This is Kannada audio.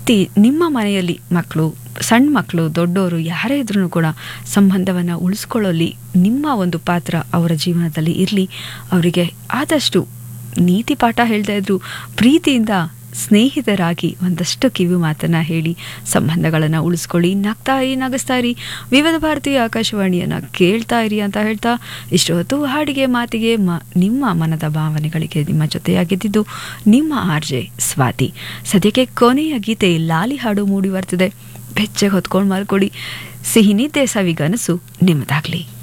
ವ್ಯಕ್ತಿ ನಿಮ್ಮ ಮನೆಯಲ್ಲಿ ಮಕ್ಕಳು ಸಣ್ಣ ಮಕ್ಕಳು ದೊಡ್ಡವರು ಯಾರೇ ಇದ್ರೂ ಕೂಡ ಸಂಬಂಧವನ್ನು ಉಳಿಸ್ಕೊಳ್ಳೋಲ್ಲಿ ನಿಮ್ಮ ಒಂದು ಪಾತ್ರ ಅವರ ಜೀವನದಲ್ಲಿ ಇರಲಿ ಅವರಿಗೆ ಆದಷ್ಟು ನೀತಿ ಪಾಠ ಹೇಳ್ತಾ ಇದ್ರು ಪ್ರೀತಿಯಿಂದ ಸ್ನೇಹಿತರಾಗಿ ಒಂದಷ್ಟು ಕಿವಿ ಮಾತನ್ನ ಹೇಳಿ ಸಂಬಂಧಗಳನ್ನು ಉಳಿಸ್ಕೊಳ್ಳಿ ನಗ್ತಾ ಇರಿ ನಗಿಸ್ತಾ ಇರಿ ವಿವಿಧ ಭಾರತೀಯ ಆಕಾಶವಾಣಿಯನ್ನು ಕೇಳ್ತಾ ಇರಿ ಅಂತ ಹೇಳ್ತಾ ಇಷ್ಟು ಹೊತ್ತು ಹಾಡಿಗೆ ಮಾತಿಗೆ ಮ ನಿಮ್ಮ ಮನದ ಭಾವನೆಗಳಿಗೆ ನಿಮ್ಮ ಜೊತೆಯಾಗಿದ್ದಿದ್ದು ನಿಮ್ಮ ಆರ್ಜೆ ಸ್ವಾತಿ ಸದ್ಯಕ್ಕೆ ಕೊನೆಯ ಗೀತೆ ಲಾಲಿ ಹಾಡು ಮೂಡಿ ಬರ್ತಿದೆ ಬೆಚ್ಚಗೆ ಹೊತ್ಕೊಂಡು ಮಲ್ಕೊಡಿ ಸಿಹಿ ನಿದ್ದೆ ಸವಿಗನಸು ನಿಮ್ಮದಾಗಲಿ